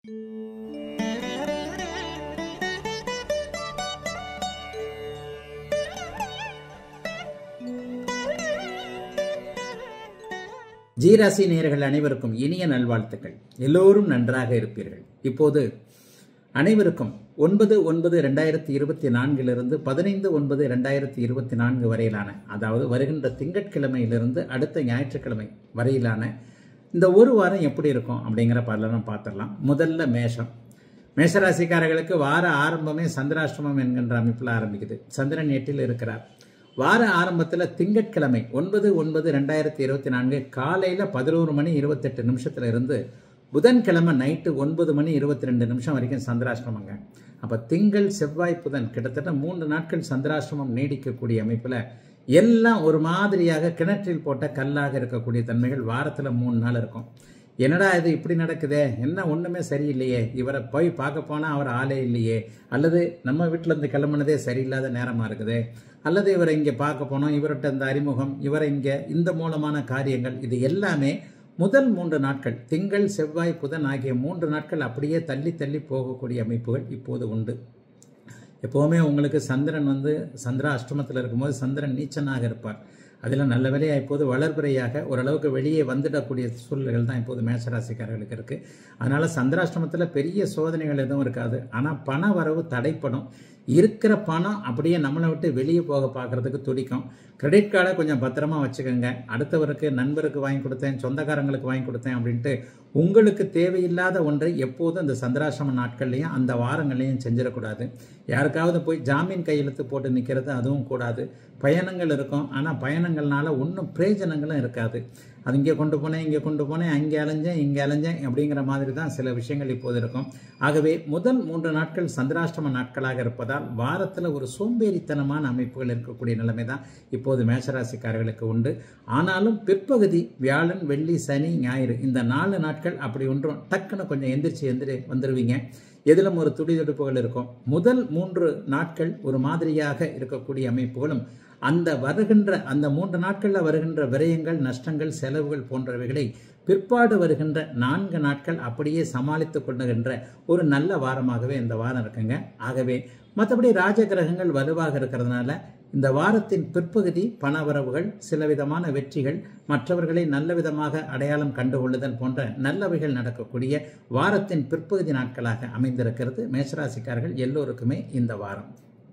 ஜீராசி நேயர்கள் அனைவருக்கும் இனிய நல்வாழ்த்துக்கள் எல்லோரும் நன்றாக இருப்பீர்கள் இப்போது அனைவருக்கும் ஒன்பது ஒன்பது ரெண்டாயிரத்தி இருபத்தி நான்கிலிருந்து பதினைந்து ஒன்பது ரெண்டாயிரத்தி இருபத்தி நான்கு வரையிலான அதாவது வருகின்ற திங்கட்கிழமையிலிருந்து அடுத்த ஞாயிற்றுக்கிழமை வரையிலான இந்த ஒரு வாரம் எப்படி இருக்கும் அப்படிங்கிற பலனும் பார்த்துடலாம் முதல்ல மேஷம் மேஷராசிக்காரர்களுக்கு வார ஆரம்பமே சந்திராஷ்டமம் என்கின்ற அமைப்பில் ஆரம்பிக்குது சந்திரன் எட்டில் இருக்கிறார் வார ஆரம்பத்தில் திங்கட்கிழமை ஒன்பது ஒன்பது ரெண்டாயிரத்தி இருபத்தி நான்கு காலையில் பதினோரு மணி இருபத்தெட்டு நிமிஷத்துல இருந்து புதன்கிழமை நைட்டு ஒன்பது மணி இருபத்தி ரெண்டு நிமிஷம் வரைக்கும் சந்திராஷ்டமங்க அப்போ திங்கள் செவ்வாய் புதன் கிட்டத்தட்ட மூன்று நாட்கள் சந்திராஷ்டமம் நீடிக்கக்கூடிய அமைப்பில் எல்லாம் ஒரு மாதிரியாக கிணற்றில் போட்ட கல்லாக இருக்கக்கூடிய தன்மைகள் வாரத்தில் மூணு நாள் இருக்கும் என்னடா இது இப்படி நடக்குதே என்ன ஒன்றுமே சரியில்லையே இவரை போய் பார்க்க போனால் அவர் ஆளே இல்லையே அல்லது நம்ம வீட்டில் இருந்து கிளம்புனதே சரியில்லாத நேரமாக இருக்குது அல்லது இவரை இங்கே பார்க்க போனோம் இவர்கிட்ட இந்த அறிமுகம் இவரை இங்கே இந்த மூலமான காரியங்கள் இது எல்லாமே முதல் மூன்று நாட்கள் திங்கள் செவ்வாய் புதன் ஆகிய மூன்று நாட்கள் அப்படியே தள்ளி தள்ளி போகக்கூடிய அமைப்புகள் இப்போது உண்டு எப்போவுமே உங்களுக்கு சந்திரன் வந்து சந்திரா அஷ்டமத்தில் இருக்கும்போது சந்திரன் நீச்சனாக இருப்பார் அதில் நல்ல வேலையாக இப்போது வளர்பிறையாக ஓரளவுக்கு வெளியே வந்துடக்கூடிய சூழ்நிலைகள் தான் இப்போது மேஷராசிக்காரர்களுக்கு இருக்குது அதனால் சந்திராஷ்டமத்தில் பெரிய சோதனைகள் எதுவும் இருக்காது ஆனால் பண வரவு தடைப்படும் இருக்கிற பணம் அப்படியே நம்மளை விட்டு வெளியே போக பார்க்குறதுக்கு துடிக்கும் கிரெடிட் கார்டை கொஞ்சம் பத்திரமா வச்சுக்கோங்க அடுத்தவருக்கு நண்பருக்கு வாங்கி கொடுத்தேன் சொந்தக்காரங்களுக்கு வாங்கி கொடுத்தேன் அப்படின்ட்டு உங்களுக்கு தேவையில்லாத ஒன்றை எப்போதும் இந்த சந்திராசிரம நாட்கள்லையும் அந்த வாரங்கள்லையும் செஞ்சிடக்கூடாது யாருக்காவது போய் ஜாமீன் கையெழுத்து போட்டு நிற்கிறது அதுவும் கூடாது பயணங்கள் இருக்கும் ஆனால் பயணங்கள்னால ஒன்றும் பிரயோஜனங்களும் இருக்காது அது இங்கே கொண்டு போனேன் இங்கே கொண்டு போனேன் அங்கே அலைஞ்சேன் இங்கே அலைஞ்சேன் அப்படிங்கிற மாதிரி தான் சில விஷயங்கள் இப்போது இருக்கும் ஆகவே முதல் மூன்று நாட்கள் சந்திராஷ்டம நாட்களாக இருப்பதால் வாரத்தில் ஒரு சோம்பேறித்தனமான அமைப்புகள் இருக்கக்கூடிய நிலைமை தான் இப்போது மேஷராசிக்காரர்களுக்கு உண்டு ஆனாலும் பிற்பகுதி வியாழன் வெள்ளி சனி ஞாயிறு இந்த நாலு நாட்கள் அப்படி ஒன்றும் டக்குன்னு கொஞ்சம் எந்திரிச்சு எந்திரி வந்துடுவீங்க எதிலும் ஒரு துடிதுடிப்புகள் இருக்கும் முதல் மூன்று நாட்கள் ஒரு மாதிரியாக இருக்கக்கூடிய அமைப்புகளும் அந்த வருகின்ற அந்த மூன்று நாட்களில் வருகின்ற விரயங்கள் நஷ்டங்கள் செலவுகள் போன்றவைகளை பிற்பாடு வருகின்ற நான்கு நாட்கள் அப்படியே சமாளித்து கொள்ளுகின்ற ஒரு நல்ல வாரமாகவே இந்த வாரம் இருக்குங்க ஆகவே மற்றபடி ராஜகிரகங்கள் வலுவாக இருக்கிறதுனால இந்த வாரத்தின் பிற்பகுதி பணவரவுகள் சில விதமான வெற்றிகள் மற்றவர்களை நல்ல விதமாக அடையாளம் கண்டுகொள்ளுதல் போன்ற நல்லவைகள் நடக்கக்கூடிய வாரத்தின் பிற்பகுதி நாட்களாக அமைந்திருக்கிறது மேஷராசிக்காரர்கள் எல்லோருக்குமே இந்த வாரம்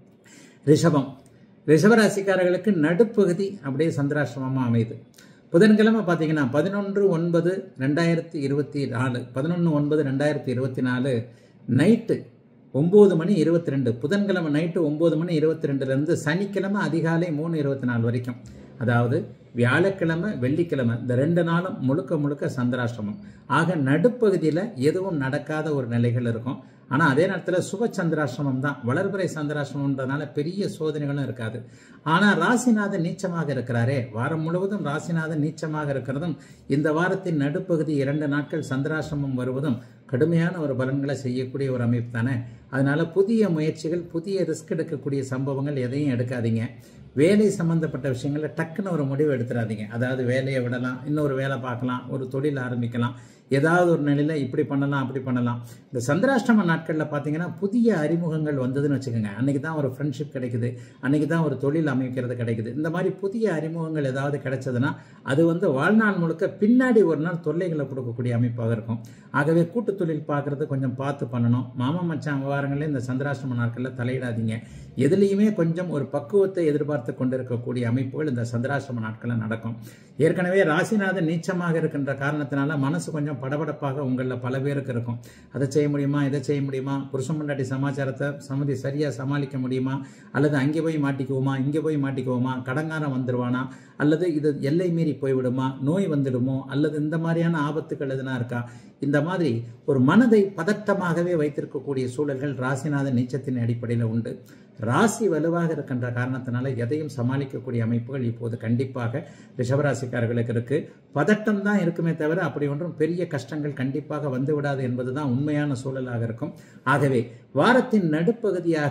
ரிஷபம் ரிஷபராசிக்காரர்களுக்கு நடுப்பகுதி அப்படியே சந்திராசிரமமாக அமையுது புதன்கிழமை பார்த்தீங்கன்னா பதினொன்று ஒன்பது ரெண்டாயிரத்தி இருபத்தி நாலு பதினொன்று ஒன்பது ரெண்டாயிரத்தி இருபத்தி நாலு நைட்டு ஒம்பது மணி இருபத்தி ரெண்டு புதன்கிழமை நைட்டு ஒம்பது மணி இருபத்தி ரெண்டுலேருந்து சனிக்கிழமை அதிகாலை மூணு இருபத்தி நாலு வரைக்கும் அதாவது வியாழக்கிழமை வெள்ளிக்கிழமை இந்த ரெண்டு நாளும் முழுக்க முழுக்க சந்திராஷ்டிரமம் ஆக நடுப்பகுதியில் எதுவும் நடக்காத ஒரு நிலைகள் இருக்கும் ஆனால் அதே நேரத்தில் சுப சந்திராசிரமம் தான் வளர்பிறை சந்திராசிரமம்ன்றதுனால பெரிய சோதனைகளும் இருக்காது ஆனால் ராசிநாதன் நீச்சமாக இருக்கிறாரே வாரம் முழுவதும் ராசிநாதன் நீச்சமாக இருக்கிறதும் இந்த வாரத்தின் நடுப்பகுதி இரண்டு நாட்கள் சந்திராசிரமம் வருவதும் கடுமையான ஒரு பலன்களை செய்யக்கூடிய ஒரு அமைப்பு தானே அதனால புதிய முயற்சிகள் புதிய ரிஸ்க் எடுக்கக்கூடிய சம்பவங்கள் எதையும் எடுக்காதீங்க வேலை சம்பந்தப்பட்ட விஷயங்களில் டக்குன்னு ஒரு முடிவு எடுத்துடாதீங்க அதாவது வேலையை விடலாம் இன்னொரு வேலை பார்க்கலாம் ஒரு தொழில் ஆரம்பிக்கலாம் ஏதாவது ஒரு நிலையில் இப்படி பண்ணலாம் அப்படி பண்ணலாம் இந்த சந்திராஷ்டம நாட்களில் பார்த்தீங்கன்னா புதிய அறிமுகங்கள் வந்ததுன்னு வச்சுக்கோங்க அன்றைக்கி தான் ஒரு ஃப்ரெண்ட்ஷிப் கிடைக்குது அன்றைக்கி தான் ஒரு தொழில் அமைக்கிறது கிடைக்குது இந்த மாதிரி புதிய அறிமுகங்கள் ஏதாவது கிடைச்சதுன்னா அது வந்து வாழ்நாள் முழுக்க பின்னாடி ஒரு நாள் தொல்லைகளை கொடுக்கக்கூடிய அமைப்பாக இருக்கும் ஆகவே கூட்டு தொழில் பார்க்குறது கொஞ்சம் பார்த்து பண்ணணும் மாமா மச்சான் விவகாரங்களே இந்த சந்திராஷ்டம நாட்களில் தலையிடாதீங்க எதுலேயுமே கொஞ்சம் ஒரு பக்குவத்தை எதிர்பார்த்து கொண்டிருக்கக்கூடிய அமைப்புகள் இந்த சந்திராசிரம நாட்களில் நடக்கும் ஏற்கனவே ராசிநாதன் நீச்சமாக இருக்கின்ற காரணத்தினால மனசு கொஞ்சம் படபடப்பாக உங்களில் பல பேருக்கு இருக்கும் அதை செய்ய முடியுமா இதை செய்ய முடியுமா புருஷன் முன்னாடி சமாச்சாரத்தை சமதி சரியாக சமாளிக்க முடியுமா அல்லது அங்கே போய் மாட்டிக்குவோமா இங்கே போய் மாட்டிக்குவோமா கடங்காரம் வந்துடுவானா அல்லது இது எல்லை மீறி போய்விடுமா நோய் வந்துடுமோ அல்லது இந்த மாதிரியான ஆபத்துக்கள் எதுனா இருக்கா இந்த மாதிரி ஒரு மனதை பதட்டமாகவே வைத்திருக்கக்கூடிய சூழல்கள் ராசிநாதன் நீச்சத்தின் அடிப்படையில் உண்டு ராசி வலுவாக இருக்கின்ற காரணத்தினால எதையும் சமாளிக்கக்கூடிய அமைப்புகள் இப்போது கண்டிப்பாக ரிஷபராசிக்காரர்களுக்கு இருக்கு பதட்டம் தான் இருக்குமே தவிர அப்படி ஒன்றும் பெரிய கஷ்டங்கள் கண்டிப்பாக வந்து விடாது என்பதுதான் உண்மையான சூழலாக இருக்கும் ஆகவே வாரத்தின் நடுப்பகுதியாக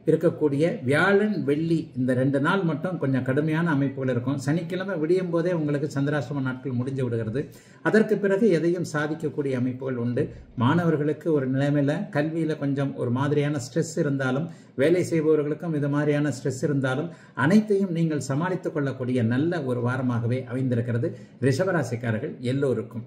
இருக்கக்கூடிய வியாழன் வெள்ளி இந்த ரெண்டு நாள் மட்டும் கொஞ்சம் கடுமையான அமைப்புகள் இருக்கும் சனிக்கிழமை விடியும் போதே உங்களுக்கு சந்திராசிரம நாட்கள் முடிஞ்சு விடுகிறது அதற்கு பிறகு எதையும் சாதிக்கக்கூடிய அமைப்புகள் உண்டு மாணவர்களுக்கு ஒரு நிலைமையில கல்வியில கொஞ்சம் ஒரு மாதிரியான ஸ்ட்ரெஸ் இருந்தாலும் வேலை செய்பவர்களுக்கும் இது மாதிரியான ஸ்ட்ரெஸ் இருந்தாலும் அனைத்தையும் நீங்கள் சமாளித்துக் கொள்ளக்கூடிய நல்ல ஒரு வாரமாகவே அமைந்திருக்கிறது ரிஷபராசிக்காரர்கள் எல்லோருக்கும்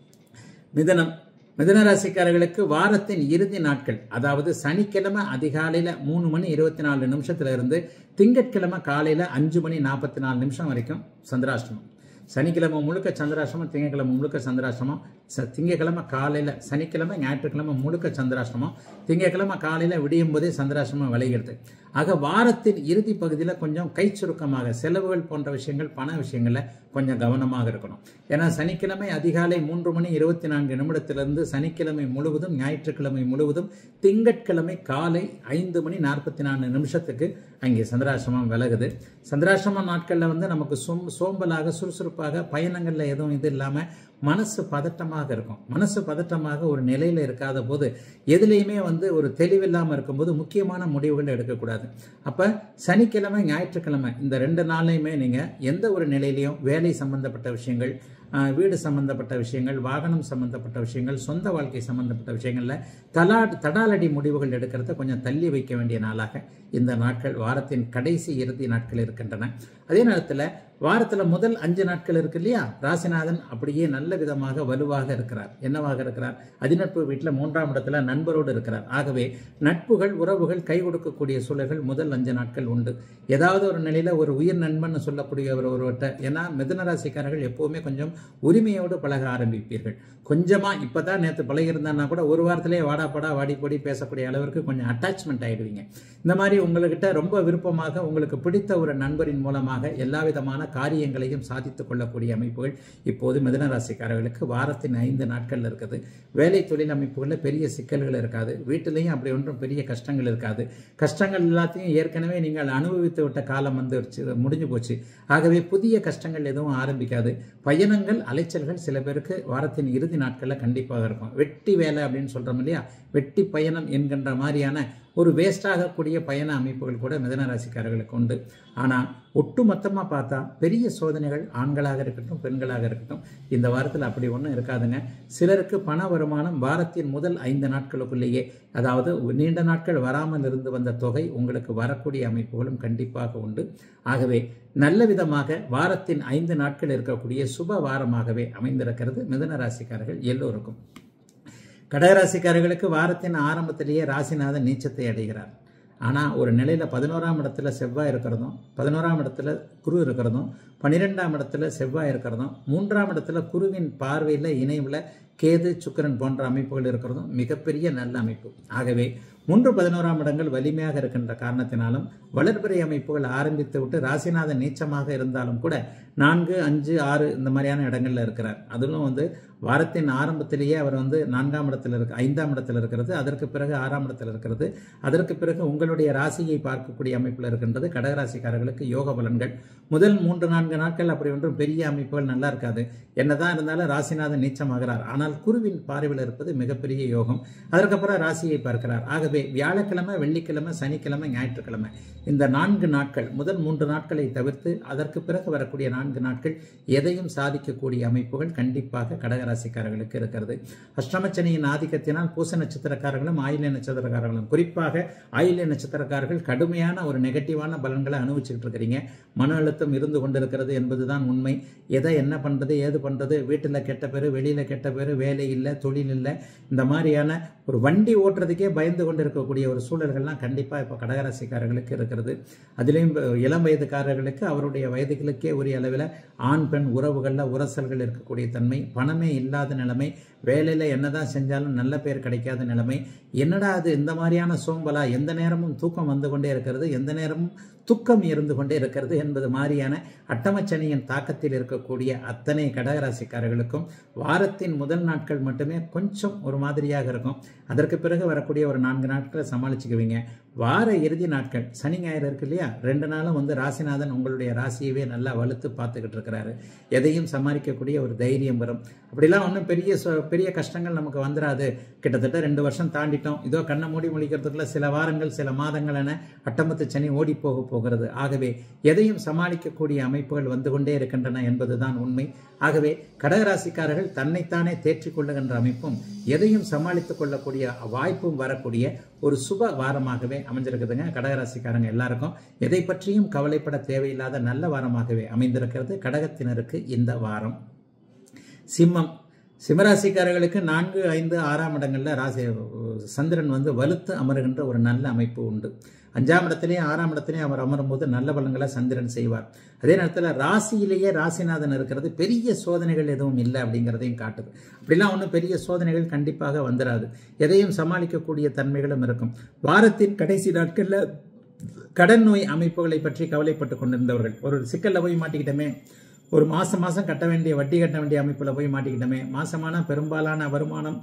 மிதனம் மிதனராசிக்காரர்களுக்கு வாரத்தின் இறுதி நாட்கள் அதாவது சனிக்கிழமை அதிகாலையில மூணு மணி இருபத்தி நாலு நிமிஷத்துல இருந்து திங்கட்கிழமை காலையில அஞ்சு மணி நாற்பத்தி நாலு நிமிஷம் வரைக்கும் சந்திராஷ்டமம் சனிக்கிழமை முழுக்க சந்திராஷ்டமம் திங்கக்கிழமை முழுக்க சந்திராஷ்டமம் ச திங்கக்கிழமை காலையில் சனிக்கிழமை ஞாயிற்றுக்கிழமை முழுக்க சந்திராஷ்டமம் திங்கக்கிழமை காலையில் விடியும் போதே சந்திராஷ்டமம் விளைகிறது ஆக வாரத்தின் இறுதி பகுதியில் கொஞ்சம் கை சுருக்கமாக செலவுகள் போன்ற விஷயங்கள் பண விஷயங்களில் கொஞ்சம் கவனமாக இருக்கணும் ஏன்னா சனிக்கிழமை அதிகாலை மூன்று மணி இருபத்தி நான்கு நிமிடத்திலிருந்து சனிக்கிழமை முழுவதும் ஞாயிற்றுக்கிழமை முழுவதும் திங்கட்கிழமை காலை ஐந்து மணி நாற்பத்தி நாலு நிமிஷத்துக்கு அங்கே சந்திராசிரமம் விலகுது சந்திராசிரம நாட்களில் வந்து நமக்கு சோம் சோம்பலாக சுறுசுறுப்பாக பயணங்களில் எதுவும் இது இல்லாமல் மனசு பதட்டமாக இருக்கும் மனசு பதட்டமாக ஒரு நிலையில் இருக்காத போது எதுலேயுமே வந்து ஒரு தெளிவில்லாமல் இருக்கும்போது முக்கியமான முடிவுகள் எடுக்கக்கூடாது அப்போ சனிக்கிழமை ஞாயிற்றுக்கிழமை இந்த ரெண்டு நாளையுமே நீங்கள் எந்த ஒரு நிலையிலையும் வேலை சம்பந்தப்பட்ட விஷயங்கள் ஆஹ், வீடு சம்பந்தப்பட்ட விஷயங்கள் வாகனம் சம்பந்தப்பட்ட விஷயங்கள் சொந்த வாழ்க்கை சம்பந்தப்பட்ட விஷயங்களில் தலா தடாலடி முடிவுகள் எடுக்கிறத கொஞ்சம் தள்ளி வைக்க வேண்டிய நாளாக இந்த நாட்கள் வாரத்தின் கடைசி இறுதி நாட்கள் இருக்கின்றன அதே நேரத்தில் வாரத்தில் முதல் அஞ்சு நாட்கள் இருக்கு இல்லையா ராசிநாதன் அப்படியே நல்ல விதமாக வலுவாக இருக்கிறார் என்னவாக இருக்கிறார் அதிநட்பு வீட்டில் மூன்றாம் இடத்துல நண்பரோடு இருக்கிறார் ஆகவே நட்புகள் உறவுகள் கை கொடுக்கக்கூடிய சூழல்கள் முதல் அஞ்சு நாட்கள் உண்டு ஏதாவது ஒரு நிலையில ஒரு உயிர் நண்பன் சொல்லக்கூடிய ஒரு ஒருவர்கிட்ட ஏன்னா மிதுன ராசிக்காரர்கள் எப்பவுமே கொஞ்சம் உரிமையோடு பழக ஆரம்பிப்பீர்கள் கொஞ்சமா இப்பதான் நேற்று பழகிருந்தான்னா கூட ஒரு வாரத்திலேயே வாடா படா வாடி போடி பேசக்கூடிய அளவிற்கு கொஞ்சம் அட்டாச்மெண்ட் ஆயிடுவீங்க இந்த மாதிரி உங்ககிட்ட ரொம்ப விருப்பமாக உங்களுக்கு பிடித்த ஒரு நண்பரின் மூலமாக எல்லா விதமான காரியங்களையும் சாதித்துக் கொள்ளக்கூடிய அமைப்புகள் இப்போது மிதன ராசிக்காரர்களுக்கு வாரத்தின் ஐந்து நாட்கள்ல இருக்குது வேலை தொழில் அமைப்புகளில் பெரிய சிக்கல்கள் இருக்காது வீட்டிலையும் அப்படி ஒன்றும் பெரிய கஷ்டங்கள் இருக்காது கஷ்டங்கள் எல்லாத்தையும் ஏற்கனவே நீங்கள் அனுபவித்து விட்ட காலம் வந்துருச்சு முடிஞ்சு போச்சு ஆகவே புதிய கஷ்டங்கள் எதுவும் ஆரம்பிக்காது பயணங்கள் அலைச்சல்கள் சில பேருக்கு வாரத்தின் இறுதி நாட்களில் கண்டிப்பாக இருக்கும் வெட்டி வேலை அப்படின்னு சொல்றோம் இல்லையா வெட்டி பயணம் என்கின்ற மாதிரியான ஒரு வேஸ்ட் ஆகக்கூடிய பயண அமைப்புகள் கூட மிதன ராசிக்காரர்களுக்கு உண்டு ஆனால் ஒட்டுமொத்தமாக பார்த்தா பெரிய சோதனைகள் ஆண்களாக இருக்கட்டும் பெண்களாக இருக்கட்டும் இந்த வாரத்தில் அப்படி ஒன்றும் இருக்காதுங்க சிலருக்கு பண வருமானம் வாரத்தின் முதல் ஐந்து நாட்களுக்குள்ளேயே அதாவது நீண்ட நாட்கள் வராமல் இருந்து வந்த தொகை உங்களுக்கு வரக்கூடிய அமைப்புகளும் கண்டிப்பாக உண்டு ஆகவே நல்ல விதமாக வாரத்தின் ஐந்து நாட்கள் இருக்கக்கூடிய சுப வாரமாகவே அமைந்திருக்கிறது மிதன ராசிக்காரர்கள் எல்லோருக்கும் கடகராசிக்காரர்களுக்கு வாரத்தின் ஆரம்பத்திலேயே ராசிநாதன் நீச்சத்தை அடைகிறார் ஆனால் ஒரு நிலையில் பதினோராம் இடத்துல செவ்வாய் இருக்கிறதும் பதினோராம் இடத்துல குரு இருக்கிறதும் பன்னிரெண்டாம் இடத்துல செவ்வாய் இருக்கிறதும் மூன்றாம் இடத்துல குருவின் பார்வையில் இணைவில் கேது சுக்கிரன் போன்ற அமைப்புகள் இருக்கிறதும் மிகப்பெரிய நல்ல அமைப்பு ஆகவே மூன்று பதினோராம் இடங்கள் வலிமையாக இருக்கின்ற காரணத்தினாலும் வளர்பிறை அமைப்புகள் ஆரம்பித்து விட்டு ராசிநாதன் நீச்சமாக இருந்தாலும் கூட நான்கு அஞ்சு ஆறு இந்த மாதிரியான இடங்கள்ல இருக்கிறார் அதிலும் வந்து வாரத்தின் ஆரம்பத்திலேயே அவர் வந்து நான்காம் இடத்துல இருக்கு ஐந்தாம் இடத்துல இருக்கிறது அதற்கு பிறகு ஆறாம் இடத்துல இருக்கிறது அதற்கு பிறகு உங்களுடைய ராசியை பார்க்கக்கூடிய அமைப்பில் இருக்கின்றது கடகராசிக்காரர்களுக்கு யோக பலன்கள் முதல் மூன்று நான்கு நாட்கள் அப்படி ஒன்றும் பெரிய அமைப்புகள் நல்லா இருக்காது என்னதான் இருந்தாலும் ராசிநாதன் நீச்சமாகிறார் ஆனால் குருவின் பார்வையில் இருப்பது மிகப்பெரிய யோகம் அதற்கப்புறம் ராசியை பார்க்கிறார் ஆகவே வியாழக்கிழமை வெள்ளிக்கிழமை சனிக்கிழமை ஞாயிற்றுக்கிழமை இந்த நான்கு நாட்கள் முதல் மூன்று நாட்களை தவிர்த்து அதற்கு பிறகு வரக்கூடிய நான்கு நாட்கள் எதையும் சாதிக்கக்கூடிய அமைப்புகள் கண்டிப்பாக கடகராசிக்காரர்களுக்கு இருக்கிறது அஷ்டமச்சனியின் ஆதிக்கத்தினால் பூச நட்சத்திரக்காரர்களும் ஆயில்ய நட்சத்திரக்காரர்களும் குறிப்பாக ஆயில்ய நட்சத்திரக்காரர்கள் கடுமையான ஒரு நெகட்டிவான பலன்களை அனுபவிச்சுட்டு இருக்கிறீங்க மன அழுத்தம் இருந்து கொண்டிருக்கிறது என்பதுதான் உண்மை எதை என்ன பண்றது ஏது பண்றது வீட்டில் கெட்ட பேரு வெளியில கெட்ட பேரு வேலை இல்லை தொழில் இல்லை இந்த மாதிரியான ஒரு வண்டி ஓட்டுறதுக்கே பயந்து கொண்டு இருக்கக்கூடிய ஒரு சூழல்கள்லாம் கண்டிப்பாக இப்போ கடகராசிக்காரர்களுக்கு இருக்கிறது அதுலேயும் இளம் வயதுக்காரர்களுக்கு அவருடைய வயதுகளுக்கே உரிய அளவில் ஆண் பெண் உறவுகளில் உரசல்கள் இருக்கக்கூடிய தன்மை பணமே இல்லாத நிலைமை வேலையில் என்னதான் செஞ்சாலும் நல்ல பேர் கிடைக்காத நிலைமை என்னடா அது இந்த மாதிரியான சோம்பலா எந்த நேரமும் தூக்கம் வந்து கொண்டே இருக்கிறது எந்த நேரமும் துக்கம் இருந்து கொண்டே இருக்கிறது என்பது மாதிரியான அட்டமச்சனியின் தாக்கத்தில் இருக்கக்கூடிய அத்தனை கடகராசிக்காரர்களுக்கும் வாரத்தின் முதல் நாட்கள் மட்டுமே கொஞ்சம் ஒரு மாதிரியாக இருக்கும் அதற்கு பிறகு வரக்கூடிய ஒரு நான்கு நாட்களை சமாளிச்சுக்குவீங்க வார இறுதி நாட்கள் சனி ஞாயிறு இருக்கு இல்லையா ரெண்டு நாளும் வந்து ராசிநாதன் உங்களுடைய ராசியவே நல்லா வலுத்து பார்த்துக்கிட்டு இருக்கிறாரு எதையும் சமாளிக்கக்கூடிய ஒரு தைரியம் வரும் அப்படிலாம் ஒன்றும் பெரிய சொ- பெரிய கஷ்டங்கள் நமக்கு வந்துடாது கிட்டத்தட்ட ரெண்டு வருஷம் தாண்டிட்டோம் இதோ கண்ணை மூடி முழிக்கிறதுக்குள்ள சில வாரங்கள் சில மாதங்கள் என அட்டமத்து சனி ஓடி போக போகிறது ஆகவே எதையும் சமாளிக்கக்கூடிய அமைப்புகள் வந்து கொண்டே இருக்கின்றன என்பதுதான் உண்மை ஆகவே கடகராசிக்காரர்கள் தன்னைத்தானே தேற்றிக் கொள்ளுகின்ற அமைப்பும் எதையும் சமாளித்துக் கொள்ளக்கூடிய வாய்ப்பும் வரக்கூடிய ஒரு சுப வாரமாகவே அமைஞ்சிருக்குதுங்க கடகராசிக்காரங்க எல்லாருக்கும் எதை பற்றியும் கவலைப்பட தேவையில்லாத நல்ல வாரமாகவே அமைந்திருக்கிறது கடகத்தினருக்கு இந்த வாரம் சிம்மம் சிம்மராசிக்காரர்களுக்கு நான்கு ஐந்து ஆறாம் இடங்கள்ல ராசி சந்திரன் வந்து வலுத்து அமருகின்ற ஒரு நல்ல அமைப்பு உண்டு அஞ்சாம் இடத்திலேயும் ஆறாம் இடத்திலேயும் அவர் அமரும்போது நல்ல பலன்களை சந்திரன் செய்வார் அதே நேரத்தில் ராசியிலேயே ராசிநாதன் இருக்கிறது பெரிய சோதனைகள் எதுவும் இல்லை அப்படிங்கிறதையும் காட்டுது அப்படிலாம் ஒன்றும் பெரிய சோதனைகள் கண்டிப்பாக வந்துடாது எதையும் சமாளிக்கக்கூடிய தன்மைகளும் இருக்கும் வாரத்தின் கடைசி நாட்களில் கடன் நோய் அமைப்புகளை பற்றி கவலைப்பட்டு கொண்டிருந்தவர்கள் ஒரு சிக்கல்ல போய் மாட்டிக்கிட்டோமே ஒரு மாசம் மாசம் கட்ட வேண்டிய வட்டி கட்ட வேண்டிய அமைப்புல போய் மாட்டிக்கிட்டோமே மாசமான பெரும்பாலான வருமானம்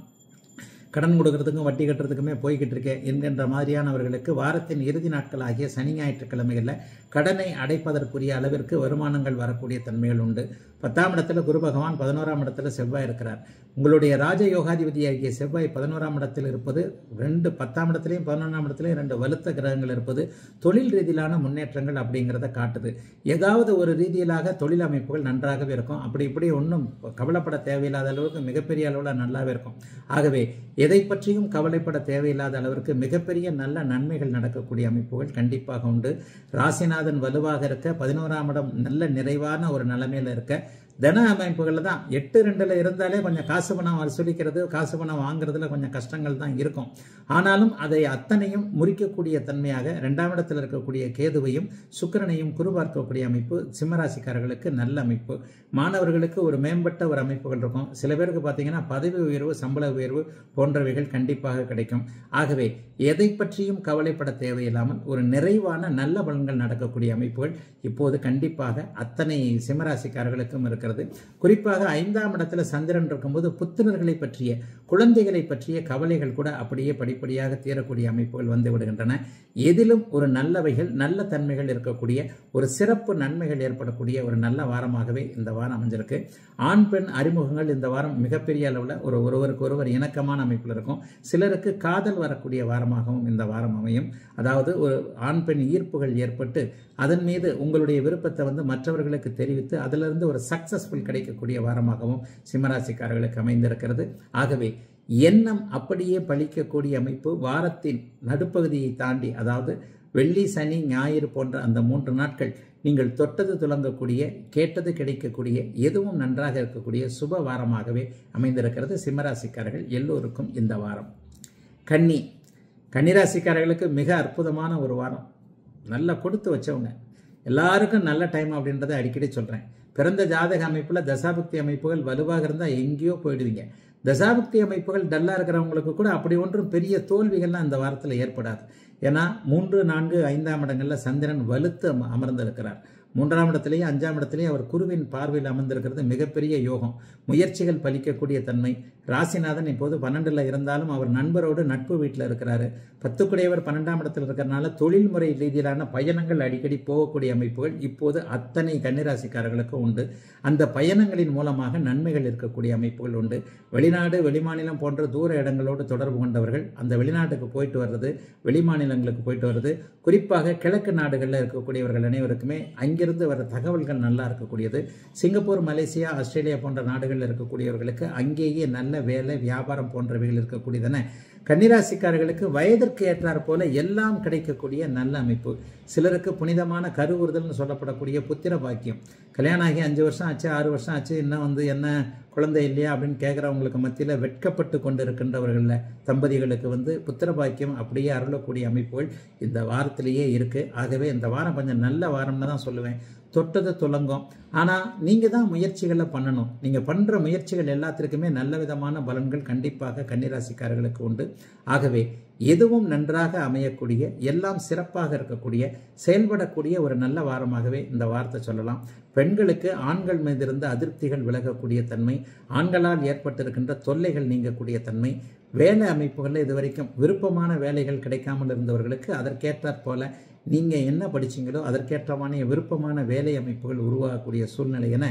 கடன் கொடுக்கறதுக்கும் வட்டி கட்டுறதுக்குமே போய்கிட்டு இருக்கேன் என்கின்ற மாதிரியானவர்களுக்கு வாரத்தின் இறுதி நாட்கள் ஆகிய சனி ஞாயிற்றுக்கிழமைகளில் கடனை அடைப்பதற்குரிய அளவிற்கு வருமானங்கள் வரக்கூடிய தன்மைகள் உண்டு பத்தாம் இடத்துல குரு பகவான் பதினோராம் இடத்துல செவ்வாய் இருக்கிறார் உங்களுடைய ராஜ யோகாதிபதி ஆகிய செவ்வாய் பதினோராம் இடத்தில் இருப்பது ரெண்டு பத்தாம் இடத்துலையும் பதினொன்றாம் இடத்துலையும் ரெண்டு வலுத்த கிரகங்கள் இருப்பது தொழில் ரீதியிலான முன்னேற்றங்கள் அப்படிங்கிறத காட்டுது ஏதாவது ஒரு ரீதியிலாக தொழில் அமைப்புகள் நன்றாகவே இருக்கும் அப்படி இப்படி ஒன்றும் கவலைப்பட தேவையில்லாத அளவுக்கு மிகப்பெரிய அளவில் நல்லாவே இருக்கும் ஆகவே எதை பற்றியும் கவலைப்பட தேவையில்லாத அளவிற்கு மிகப்பெரிய நல்ல நன்மைகள் நடக்கக்கூடிய அமைப்புகள் கண்டிப்பாக உண்டு ராசிநாதன் வலுவாக இருக்க பதினோராம் இடம் நல்ல நிறைவான ஒரு நிலைமையில இருக்க தன அமைப்புகளில் தான் எட்டு ரெண்டில் இருந்தாலே கொஞ்சம் காசு பணம் வசூலிக்கிறது காசு பணம் வாங்குறதுல கொஞ்சம் கஷ்டங்கள் தான் இருக்கும் ஆனாலும் அதை அத்தனையும் முறிக்கக்கூடிய தன்மையாக ரெண்டாம் இடத்தில் இருக்கக்கூடிய கேதுவையும் சுக்கிரனையும் குருபார்க்கக்கூடிய அமைப்பு சிம்மராசிக்காரர்களுக்கு நல்ல அமைப்பு மாணவர்களுக்கு ஒரு மேம்பட்ட ஒரு அமைப்புகள் இருக்கும் சில பேருக்கு பார்த்தீங்கன்னா பதவி உயர்வு சம்பள உயர்வு போன்றவைகள் கண்டிப்பாக கிடைக்கும் ஆகவே எதை பற்றியும் கவலைப்பட தேவையில்லாமல் ஒரு நிறைவான நல்ல பலன்கள் நடக்கக்கூடிய அமைப்புகள் இப்போது கண்டிப்பாக அத்தனை சிம்மராசிக்காரர்களுக்கும் இருக்கிறது குறிப்பாக ஐந்தாம் இடத்துல சந்திரன் இருக்கும்போது புத்திரர்களை பற்றிய குழந்தைகளை பற்றிய கவலைகள் கூட அப்படியே படிப்படியாக தீரக்கூடிய அமைப்புகள் வந்து விடுகின்றன எதிலும் ஒரு நல்லவைகள் நல்ல தன்மைகள் இருக்கக்கூடிய ஒரு சிறப்பு நன்மைகள் ஏற்படக்கூடிய ஒரு நல்ல வாரமாகவே இந்த வாரம் அமைஞ்சிருக்கு ஆண் பெண் அறிமுகங்கள் இந்த வாரம் மிகப்பெரிய அளவில் ஒரு ஒருவருக்கு ஒருவர் இணக்கமான அமைப்பில் இருக்கும் சிலருக்கு காதல் வரக்கூடிய வாரமாகவும் இந்த வாரம் அமையும் அதாவது ஒரு ஆண் பெண் ஈர்ப்புகள் ஏற்பட்டு அதன் மீது உங்களுடைய விருப்பத்தை வந்து மற்றவர்களுக்கு தெரிவித்து அதிலிருந்து ஒரு சக்சஸ்ஃபுல் கிடைக்கக்கூடிய வாரமாகவும் சிம்மராசிக்காரர்களுக்கு அமைந்திருக்கிறது ஆகவே எண்ணம் அப்படியே பழிக்கக்கூடிய அமைப்பு வாரத்தின் நடுப்பகுதியை தாண்டி அதாவது வெள்ளி சனி ஞாயிறு போன்ற அந்த மூன்று நாட்கள் நீங்கள் தொட்டது துலங்கக்கூடிய கேட்டது கிடைக்கக்கூடிய எதுவும் நன்றாக இருக்கக்கூடிய சுப வாரமாகவே அமைந்திருக்கிறது சிம்மராசிக்காரர்கள் எல்லோருக்கும் இந்த வாரம் கன்னி கன்னிராசிக்காரர்களுக்கு மிக அற்புதமான ஒரு வாரம் நல்லா கொடுத்து வச்சவங்க எல்லாருக்கும் நல்ல டைம் அப்படின்றத அடிக்கடி சொல்கிறேன் பிறந்த ஜாதக அமைப்பில் தசாபக்தி அமைப்புகள் வலுவாக இருந்தால் எங்கேயோ போயிடுவீங்க தசாபக்தி அமைப்புகள் டல்லாக இருக்கிறவங்களுக்கு கூட அப்படி ஒன்றும் பெரிய தோல்விகள்லாம் இந்த வாரத்தில் ஏற்படாது ஏன்னா மூன்று நான்கு ஐந்தாம் இடங்களில் சந்திரன் வலுத்து அம அமர்ந்திருக்கிறார் மூன்றாம் இடத்திலேயே அஞ்சாம் இடத்திலேயே அவர் குருவின் பார்வையில் அமர்ந்திருக்கிறது மிகப்பெரிய யோகம் முயற்சிகள் பலிக்கக்கூடிய தன்மை ராசிநாதன் இப்போது பன்னெண்டில் இருந்தாலும் அவர் நண்பரோடு நட்பு வீட்டில் இருக்கிறாரு பத்துக்குடையவர் பன்னெண்டாம் இடத்தில் இருக்கிறனால தொழில்முறை ரீதியிலான பயணங்கள் அடிக்கடி போகக்கூடிய அமைப்புகள் இப்போது அத்தனை கன்னிராசிக்காரர்களுக்கும் உண்டு அந்த பயணங்களின் மூலமாக நன்மைகள் இருக்கக்கூடிய அமைப்புகள் உண்டு வெளிநாடு வெளிமாநிலம் போன்ற தூர இடங்களோடு தொடர்பு கொண்டவர்கள் அந்த வெளிநாட்டுக்கு போயிட்டு வர்றது வெளிமாநிலங்களுக்கு போயிட்டு வர்றது குறிப்பாக கிழக்கு நாடுகளில் இருக்கக்கூடியவர்கள் அனைவருக்குமே அங்கிருந்து வர தகவல்கள் நல்லா இருக்கக்கூடியது சிங்கப்பூர் மலேசியா ஆஸ்திரேலியா போன்ற நாடுகளில் இருக்கக்கூடியவர்களுக்கு அங்கேயே நல்ல வேலை வியாபாரம் போன்றவைகள் இருக்கக்கூடியதென கன்னிராசிக்காரர்களுக்கு வயதிற்கு ஏற்றாற் போல எல்லாம் கிடைக்கக்கூடிய நல்ல அமைப்பு சிலருக்கு புனிதமான கருவுறுதல்னு சொல்லப்படக்கூடிய புத்திர பாக்கியம் கல்யாணம் ஆகி அஞ்சு வருஷம் ஆச்சு ஆறு வருஷம் ஆச்சு இன்னும் வந்து என்ன குழந்தை இல்லையா அப்படின்னு கேட்குறவங்களுக்கு மத்தியில் வெட்கப்பட்டு கொண்டு இருக்கின்றவர்களில் தம்பதிகளுக்கு வந்து புத்திர பாக்கியம் அப்படியே அருளக்கூடிய அமைப்புகள் இந்த வாரத்திலேயே இருக்குது ஆகவே இந்த வாரம் கொஞ்சம் நல்ல வாரம்னு தான் சொல்லுவேன் தொட்டது துலங்கும் ஆனால் நீங்கள் தான் முயற்சிகளை பண்ணணும் நீங்கள் பண்ணுற முயற்சிகள் எல்லாத்திற்குமே நல்ல விதமான பலன்கள் கண்டிப்பாக கன்னிராசிக்காரர்களுக்கு உண்டு ஆகவே எதுவும் நன்றாக அமையக்கூடிய எல்லாம் சிறப்பாக இருக்கக்கூடிய செயல்படக்கூடிய ஒரு நல்ல வாரமாகவே இந்த வார்த்தை சொல்லலாம் பெண்களுக்கு ஆண்கள் மீது இருந்த அதிருப்திகள் விலகக்கூடிய தன்மை ஆண்களால் ஏற்பட்டிருக்கின்ற தொல்லைகள் நீங்கக்கூடிய தன்மை வேலை அமைப்புகளில் இதுவரைக்கும் விருப்பமான வேலைகள் கிடைக்காமல் இருந்தவர்களுக்கு அதற்கேற்றாற் போல நீங்கள் என்ன படிச்சீங்களோ அதற்கேற்றமான விருப்பமான வேலை அமைப்புகள் உருவாகக்கூடிய சூழ்நிலை என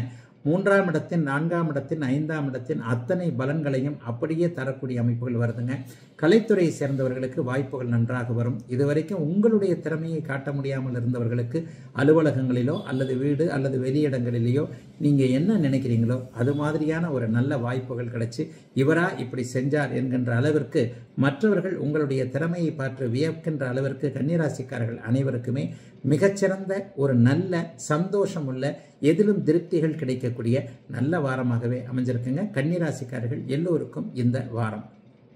மூன்றாம் இடத்தின் நான்காம் இடத்தின் ஐந்தாம் இடத்தின் அத்தனை பலன்களையும் அப்படியே தரக்கூடிய அமைப்புகள் வருதுங்க கலைத்துறையை சேர்ந்தவர்களுக்கு வாய்ப்புகள் நன்றாக வரும் இதுவரைக்கும் உங்களுடைய திறமையை காட்ட முடியாமல் இருந்தவர்களுக்கு அலுவலகங்களிலோ அல்லது வீடு அல்லது வெளியிடங்களிலேயோ நீங்க என்ன நினைக்கிறீங்களோ அது மாதிரியான ஒரு நல்ல வாய்ப்புகள் கிடைச்சு இவரா இப்படி செஞ்சார் என்கின்ற அளவிற்கு மற்றவர்கள் உங்களுடைய திறமையை பார்த்து வியக்கின்ற அளவிற்கு கன்னிராசிக்காரர்கள் அனைவருக்குமே மிகச்சிறந்த ஒரு நல்ல சந்தோஷம் உள்ள எதிலும் திருப்திகள் கிடைக்கக்கூடிய நல்ல வாரமாகவே அமைஞ்சிருக்குங்க கன்னிராசிக்காரர்கள் எல்லோருக்கும் இந்த வாரம்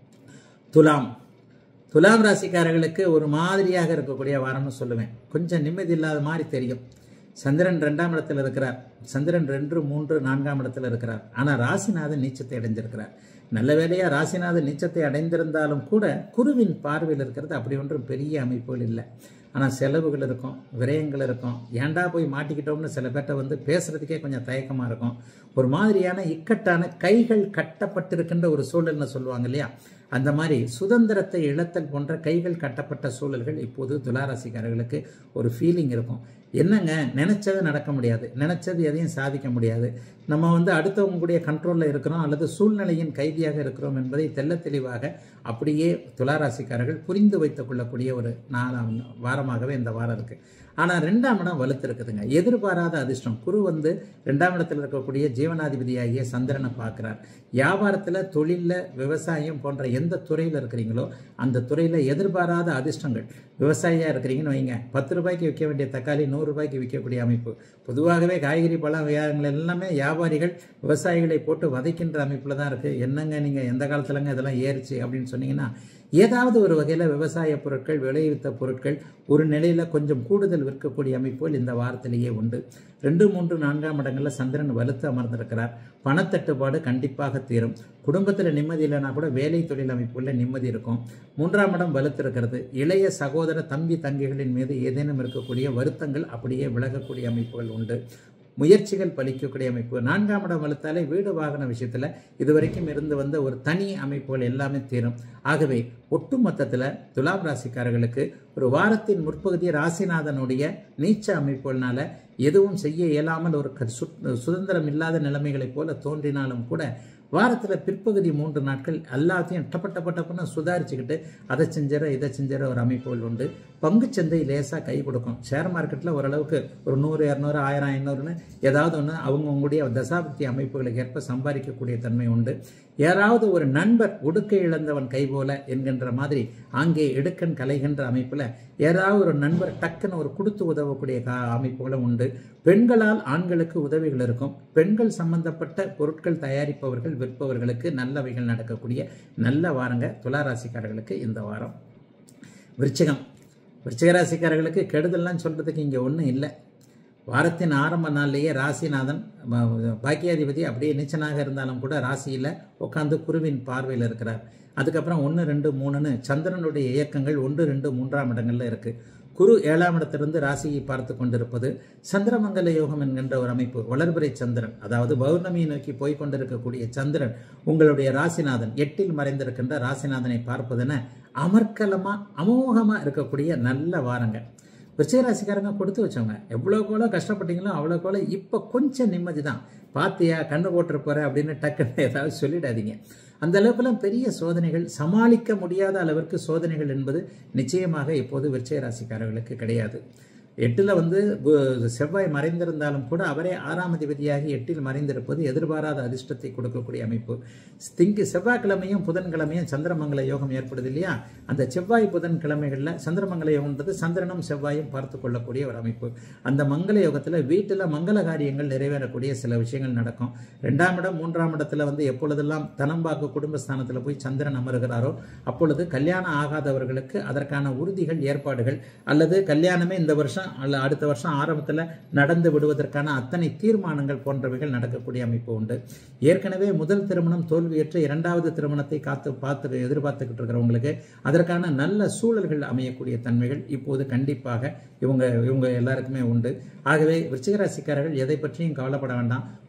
துலாம் துலாம் ராசிக்காரர்களுக்கு ஒரு மாதிரியாக இருக்கக்கூடிய வாரம்னு சொல்லுவேன் கொஞ்சம் நிம்மதி இல்லாத மாதிரி தெரியும் சந்திரன் ரெண்டாம் இடத்துல இருக்கிறார் சந்திரன் ரெண்டு மூன்று நான்காம் இடத்துல இருக்கிறார் ஆனால் ராசிநாதன் நீச்சத்தை அடைந்திருக்கிறார் நல்ல வேளையா ராசிநாதன் நீச்சத்தை அடைந்திருந்தாலும் கூட குருவின் பார்வையில் இருக்கிறது அப்படி ஒன்றும் பெரிய அமைப்புகள் இல்லை ஆனால் செலவுகள் இருக்கும் விரயங்கள் இருக்கும் ஏன்டா போய் மாட்டிக்கிட்டோம்னு சில பேர்ட்ட வந்து பேசுறதுக்கே கொஞ்சம் தயக்கமாக இருக்கும் ஒரு மாதிரியான இக்கட்டான கைகள் கட்டப்பட்டிருக்கின்ற ஒரு சூழல்னு சொல்லுவாங்க இல்லையா அந்த மாதிரி சுதந்திரத்தை இழத்தல் போன்ற கைகள் கட்டப்பட்ட சூழல்கள் இப்போது துளாராசிக்காரர்களுக்கு ஒரு ஃபீலிங் இருக்கும் என்னங்க நினைச்சது நடக்க முடியாது நினைச்சது எதையும் சாதிக்க முடியாது நம்ம வந்து அடுத்தவங்க கூடிய கண்ட்ரோலில் இருக்கிறோம் அல்லது சூழ்நிலையின் கைதியாக இருக்கிறோம் என்பதை தெல்ல தெளிவாக அப்படியே துளாராசிக்காரர்கள் புரிந்து வைத்துக் கொள்ளக்கூடிய ஒரு நாலாம் வாரமாகவே இந்த வாரம் இருக்கு ஆனால் ரெண்டாம் இடம் வலுத்து இருக்குதுங்க எதிர்பாராத அதிர்ஷ்டம் குரு வந்து ரெண்டாம் இடத்துல இருக்கக்கூடிய ஜீவனாதிபதியாகிய சந்திரனை பார்க்குறார் வியாபாரத்தில் தொழிலில் விவசாயம் போன்ற எந்த துறையில் இருக்கிறீங்களோ அந்த துறையில் எதிர்பாராத அதிர்ஷ்டங்கள் விவசாயியாக இருக்கிறீங்கன்னு வைங்க பத்து ரூபாய்க்கு விற்க வேண்டிய தக்காளி நூறு ரூபாய்க்கு விற்கக்கூடிய அமைப்பு பொதுவாகவே காய்கறி பழம் வியாபாரங்கள் எல்லாமே வியாபாரிகள் விவசாயிகளை போட்டு வதைக்கின்ற அமைப்பில் தான் இருக்குது என்னங்க நீங்கள் எந்த காலத்துலங்க இதெல்லாம் ஏறிச்சு அப்படின்னு சொன்னீங்கன்னா ஏதாவது ஒரு வகையில் விவசாய பொருட்கள் விளைவித்த பொருட்கள் ஒரு நிலையில் கொஞ்சம் கூடுதல் விற்கக்கூடிய அமைப்புகள் இந்த வாரத்திலேயே உண்டு ரெண்டு மூன்று நான்காம் இடங்களில் சந்திரன் வலுத்து அமர்ந்திருக்கிறார் பணத்தட்டுப்பாடு கண்டிப்பாக தீரும் குடும்பத்தில் நிம்மதி இல்லைனா கூட வேலை தொழில் அமைப்புகளில் நிம்மதி இருக்கும் மூன்றாம் இடம் வலுத்திருக்கிறது இளைய சகோதர தம்பி தங்கைகளின் மீது ஏதேனும் இருக்கக்கூடிய வருத்தங்கள் அப்படியே விலகக்கூடிய அமைப்புகள் உண்டு முயற்சிகள் பலிக்கக்கூடிய அமைப்பு நான்காம் இடம் வலுத்தாலே வீடு வாகன விஷயத்தில் இதுவரைக்கும் இருந்து வந்த ஒரு தனி அமைப்புகள் எல்லாமே தீரும் ஆகவே ஒட்டுமொத்தத்தில் துலாம் ராசிக்காரர்களுக்கு ஒரு வாரத்தின் முற்பகுதி ராசிநாதனுடைய நீச்ச அமைப்புகள்னால எதுவும் செய்ய இயலாமல் ஒரு சுதந்திரம் இல்லாத நிலைமைகளைப் போல தோன்றினாலும் கூட வாரத்தில் பிற்பகுதி மூன்று நாட்கள் எல்லாத்தையும் டப்ப டப்ப டப்புன்னு சுதாரிச்சுக்கிட்டு அதை செஞ்சிட இதை செஞ்சிட ஒரு அமைப்புகள் உண்டு பங்குச்சந்தை லேசாக கை கொடுக்கும் ஷேர் மார்க்கெட்டில் ஓரளவுக்கு ஒரு நூறு இரநூறு ஆயிரம் ஐநூறுன்னு ஏதாவது ஒன்று அவங்கவுங்களுடைய தசாபக்தி அமைப்புகளுக்கு ஏற்ப சம்பாதிக்கக்கூடிய தன்மை உண்டு யாராவது ஒரு நண்பர் உடுக்கை இழந்தவன் கை போல என்கின்ற மாதிரி அங்கே எடுக்கன் கலைகின்ற அமைப்பில் யாராவது ஒரு நண்பர் டக்குன்னு ஒரு கொடுத்து உதவக்கூடிய கா அமைப்புகளும் உண்டு பெண்களால் ஆண்களுக்கு உதவிகள் இருக்கும் பெண்கள் சம்பந்தப்பட்ட பொருட்கள் தயாரிப்பவர்கள் விற்பவர்களுக்கு நல்லவைகள் நடக்கக்கூடிய நல்ல வாரங்க துளாராசிக்காரர்களுக்கு இந்த வாரம் விருச்சிகம் விருச்சிகராசிக்காரர்களுக்கு கெடுதல்லாம் சொல்கிறதுக்கு இங்கே ஒன்றும் இல்லை வாரத்தின் ஆரம்ப நாள்லேயே ராசிநாதன் பாக்கியாதிபதி அப்படியே நீச்சனாக இருந்தாலும் கூட ராசியில் உட்காந்து குருவின் பார்வையில் இருக்கிறார் அதுக்கப்புறம் ஒன்று ரெண்டு மூணுன்னு சந்திரனுடைய இயக்கங்கள் ஒன்று ரெண்டு மூன்றாம் இடங்கள்ல இருக்கு குரு ஏழாம் இடத்திலிருந்து ராசியை பார்த்து கொண்டிருப்பது சந்திரமங்கல யோகம் என்கின்ற ஒரு அமைப்பு வளர்பிறை சந்திரன் அதாவது பௌர்ணமியை நோக்கி போய் கொண்டிருக்கக்கூடிய சந்திரன் உங்களுடைய ராசிநாதன் எட்டில் மறைந்திருக்கின்ற ராசிநாதனை பார்ப்பதென அமர்க்கலமா அமோகமா இருக்கக்கூடிய நல்ல வாரங்க விருச்சிகராசிக்காரங்க கொடுத்து வச்சவங்க எவ்வளோக்கோளோ கஷ்டப்பட்டீங்களோ அவ்வளோக்கோளோ இப்போ கொஞ்சம் நிம்மதி தான் பார்த்தியா கண்ணு போட்டுரு போற அப்படின்னு டக்குன்னு ஏதாவது சொல்லிடாதீங்க அந்த அளவுக்குலாம் பெரிய சோதனைகள் சமாளிக்க முடியாத அளவிற்கு சோதனைகள் என்பது நிச்சயமாக இப்போது விருச்சிக ராசிக்காரர்களுக்கு கிடையாது எட்டில் வந்து செவ்வாய் மறைந்திருந்தாலும் கூட அவரே ஆறாம் அதிபதியாகி எட்டில் மறைந்திருப்பது எதிர்பாராத அதிர்ஷ்டத்தை கொடுக்கக்கூடிய அமைப்பு திங்கு செவ்வாய்க்கிழமையும் புதன்கிழமையும் சந்திரமங்கல யோகம் ஏற்படுது இல்லையா அந்த செவ்வாய் புதன் கிழமைகளில் சந்திரமங்கல யோகம்ன்றது சந்திரனும் செவ்வாயும் பார்த்து கொள்ளக்கூடிய ஒரு அமைப்பு அந்த மங்கள யோகத்தில் வீட்டில் மங்கள காரியங்கள் நிறைவேறக்கூடிய சில விஷயங்கள் நடக்கும் ரெண்டாம் இடம் மூன்றாம் இடத்துல வந்து எப்பொழுதெல்லாம் தனம்பாக்கு குடும்பஸ்தானத்தில் போய் சந்திரன் அமருகிறாரோ அப்பொழுது கல்யாணம் ஆகாதவர்களுக்கு அதற்கான உறுதிகள் ஏற்பாடுகள் அல்லது கல்யாணமே இந்த வருஷம் அல்ல அடுத்த வருஷம் ஆரம்பத்தில் நடந்து விடுவதற்கான அத்தனை தீர்மானங்கள் போன்றவைகள் நடக்கக்கூடிய அமைப்பு உண்டு ஏற்கனவே முதல் திருமணம் தோல்வியற்ற இரண்டாவது திருமணத்தை காத்து பார்த்து எதிர்பார்த்துக்கிட்டு இருக்கிறவங்களுக்கு அதற்கான நல்ல சூழல்கள் அமையக்கூடிய தன்மைகள் இப்போது கண்டிப்பாக இவங்க இவங்க எல்லாருக்குமே உண்டு ஆகவே விருச்சிகராசிக்காரர்கள் எதை பற்றியும் கவலைப்பட வேண்டாம்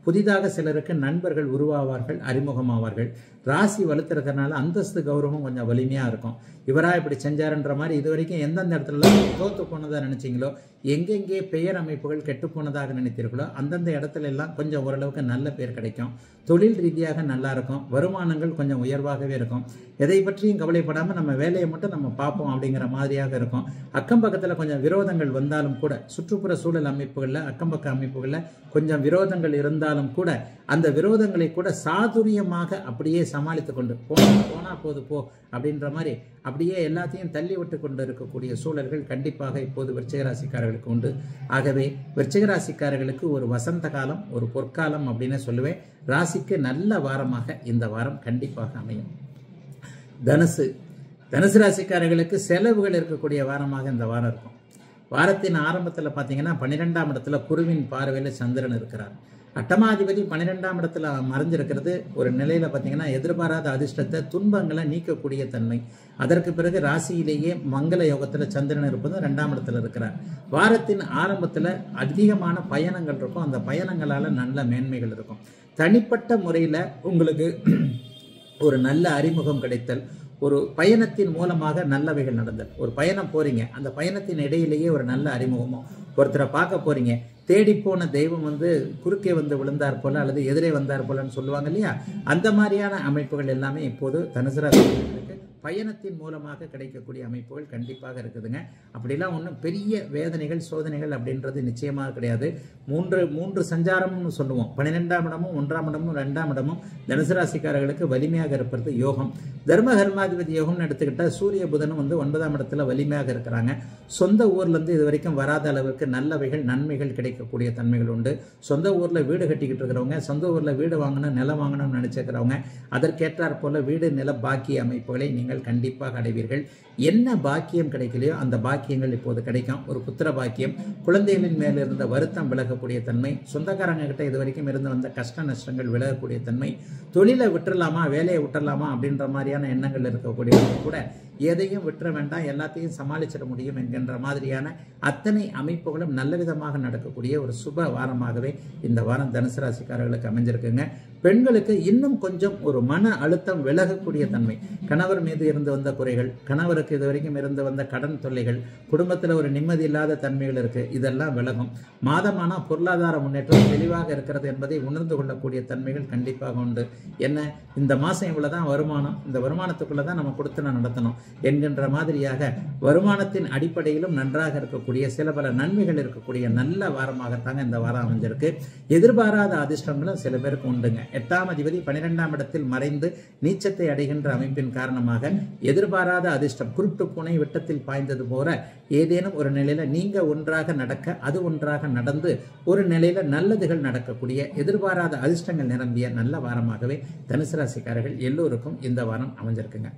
புதிதாக சிலருக்கு நண்பர்கள் உருவாவார்கள் அறிமுகமாவார்கள் ராசி வலுத்திருக்கிறனால அந்தஸ்து கௌரவம் கொஞ்சம் வலிமையா இருக்கும் இவரா இப்படி செஞ்சாருன்ற மாதிரி இது வரைக்கும் எந்தெந்த இடத்துல தோத்து போனதா நினைச்சீங்களோ எங்கெங்கே பெயர் அமைப்புகள் கெட்டு போனதாக நினைத்தீர்களோ அந்தந்த இடத்துல எல்லாம் கொஞ்சம் ஓரளவுக்கு நல்ல பேர் கிடைக்கும் தொழில் ரீதியாக நல்லா இருக்கும் வருமானங்கள் கொஞ்சம் உயர்வாகவே இருக்கும் எதை பற்றியும் கவலைப்படாம நம்ம வேலையை மட்டும் நம்ம பார்ப்போம் அப்படிங்கிற மாதிரியாக இருக்கும் அக்கம் பக்கத்துல கொஞ்சம் விரோதங்கள் வந்தாலும் கூட சுற்றுப்புற சூழல் அமைப்புகள்ல அக்கம் பக்க அமைப்புகள்ல கொஞ்சம் விரோதங்கள் இருந்தாலும் கூட அந்த விரோதங்களை கூட சாதுரியமாக அப்படியே சமாளித்து கொண்டு போனா போனா போது போ அப்படின்ற மாதிரி அப்படியே எல்லாத்தையும் தள்ளி விட்டு கொண்டு இருக்கக்கூடிய சூழல்கள் கண்டிப்பாக இப்போது விருச்சிக ராசிக்காரர்களுக்கு உண்டு ஆகவே விருச்சிக ராசிக்காரர்களுக்கு ஒரு வசந்த காலம் ஒரு பொற்காலம் அப்படின்னு சொல்லுவேன் ராசிக்கு நல்ல வாரமாக இந்த வாரம் கண்டிப்பாக அமையும் தனுசு தனுசு ராசிக்காரர்களுக்கு செலவுகள் இருக்கக்கூடிய வாரமாக இந்த வாரம் இருக்கும் வாரத்தின் ஆரம்பத்தில் பார்த்தீங்கன்னா பன்னிரெண்டாம் இடத்துல குருவின் பார்வையில் சந்திரன் இருக்கிறார் அட்டமாதிபதி பன்னிரெண்டாம் இடத்துல மறைஞ்சிருக்கிறது ஒரு நிலையில பார்த்தீங்கன்னா எதிர்பாராத அதிர்ஷ்டத்தை துன்பங்களை நீக்கக்கூடிய தன்மை அதற்கு பிறகு ராசியிலேயே மங்கள யோகத்தில் சந்திரன் இருப்பதும் ரெண்டாம் இடத்துல இருக்கிறார் வாரத்தின் ஆரம்பத்தில் அதிகமான பயணங்கள் இருக்கும் அந்த பயணங்களால நல்ல மேன்மைகள் இருக்கும் தனிப்பட்ட முறையில் உங்களுக்கு ஒரு நல்ல அறிமுகம் கிடைத்தல் ஒரு பயணத்தின் மூலமாக நல்லவைகள் நடந்தல் ஒரு பயணம் போறீங்க அந்த பயணத்தின் இடையிலேயே ஒரு நல்ல அறிமுகமோ ஒருத்தரை பார்க்க போறீங்க தேடி போன தெய்வம் வந்து குறுக்கே வந்து விழுந்தார் போல அல்லது எதிரே வந்தார் போலன்னு சொல்லுவாங்க இல்லையா அந்த மாதிரியான அமைப்புகள் எல்லாமே இப்போது தனுசு ராசிக்கு பயணத்தின் மூலமாக கிடைக்கக்கூடிய அமைப்புகள் கண்டிப்பாக இருக்குதுங்க அப்படிலாம் ஒன்றும் பெரிய வேதனைகள் சோதனைகள் அப்படின்றது நிச்சயமாக கிடையாது மூன்று மூன்று சஞ்சாரம்னு சொல்லுவோம் பன்னிரெண்டாம் இடமும் ஒன்றாம் இடமும் ரெண்டாம் இடமும் தனுசு ராசிக்காரர்களுக்கு வலிமையாக இருப்பது யோகம் தர்ம கர்மாதிபதி யோகம்னு எடுத்துக்கிட்டால் சூரிய புதனும் வந்து ஒன்பதாம் இடத்துல வலிமையாக இருக்கிறாங்க சொந்த ஊர்ல இருந்து இது வரைக்கும் வராத அளவுக்கு நல்லவைகள் நன்மைகள் கிடைக்கக்கூடிய தன்மைகள் உண்டு சொந்த ஊர்ல வீடு கட்டிக்கிட்டு இருக்கிறவங்க சொந்த ஊர்ல வீடு வாங்கணும் நிலம் வாங்கணும்னு நினைச்சிருக்கிறவங்க அதற்கேற்றாற் போல வீடு நில பாக்கிய அமைப்புகளை நீங்கள் கண்டிப்பாக அடைவீர்கள் என்ன பாக்கியம் கிடைக்கலையோ அந்த பாக்கியங்கள் இப்போது கிடைக்கும் ஒரு புத்திர பாக்கியம் குழந்தைகளின் மேல் இருந்த வருத்தம் விலகக்கூடிய தன்மை சொந்தக்காரங்க கிட்ட இது வரைக்கும் இருந்து வந்த கஷ்ட நஷ்டங்கள் விலகக்கூடிய தன்மை தொழிலை விட்டுறலாமா வேலையை விட்டுறலாமா அப்படின்ற மாதிரியான எண்ணங்கள் இருக்கக்கூடியவங்க கூட எதையும் விட்டுற வேண்டாம் எல்லாத்தையும் சமாளிச்சிட முடியும் என்கின்ற மாதிரியான அத்தனை அமைப்புகளும் நல்ல விதமாக நடக்கக்கூடிய ஒரு சுப வாரமாகவே இந்த வாரம் தனுசு ராசிக்காரர்களுக்கு அமைஞ்சிருக்குங்க பெண்களுக்கு இன்னும் கொஞ்சம் ஒரு மன அழுத்தம் விலகக்கூடிய தன்மை கணவர் மீது இருந்து வந்த குறைகள் கணவருக்கு இது வரைக்கும் இருந்து வந்த கடன் தொல்லைகள் குடும்பத்தில் ஒரு நிம்மதி இல்லாத தன்மைகள் இருக்கு இதெல்லாம் விலகும் மாதமான பொருளாதார முன்னேற்றம் தெளிவாக இருக்கிறது என்பதை உணர்ந்து கொள்ளக்கூடிய தன்மைகள் கண்டிப்பாக உண்டு என்ன இந்த மாசம் இவ்வளவுதான் வருமானம் இந்த வருமானத்துக்குள்ள தான் நம்ம கொடுத்து நடத்தணும் என்கின்ற மாதிரியாக வருமானத்தின் அடிப்படையிலும் நன்றாக இருக்கக்கூடிய சில பல நன்மைகள் இருக்கக்கூடிய நல்ல வாரமாகத்தாங்க இந்த வாரம் அமைஞ்சிருக்கு எதிர்பாராத அதிர்ஷ்டங்களும் சில பேருக்கு உண்டுங்க எட்டாம் அதிபதி பன்னிரெண்டாம் இடத்தில் மறைந்து நீச்சத்தை அடைகின்ற அமைப்பின் காரணமாக எதிர்பாராத அதிர்ஷ்டம் குருட்டு பூனை விட்டத்தில் பாய்ந்தது போல ஏதேனும் ஒரு நிலையில நீங்க ஒன்றாக நடக்க அது ஒன்றாக நடந்து ஒரு நிலையில நல்லதுகள் நடக்கக்கூடிய எதிர்பாராத அதிர்ஷ்டங்கள் நிரம்பிய நல்ல வாரமாகவே தனுசு ராசிக்காரர்கள் எல்லோருக்கும் இந்த வாரம் அமைஞ்சிருக்குங்க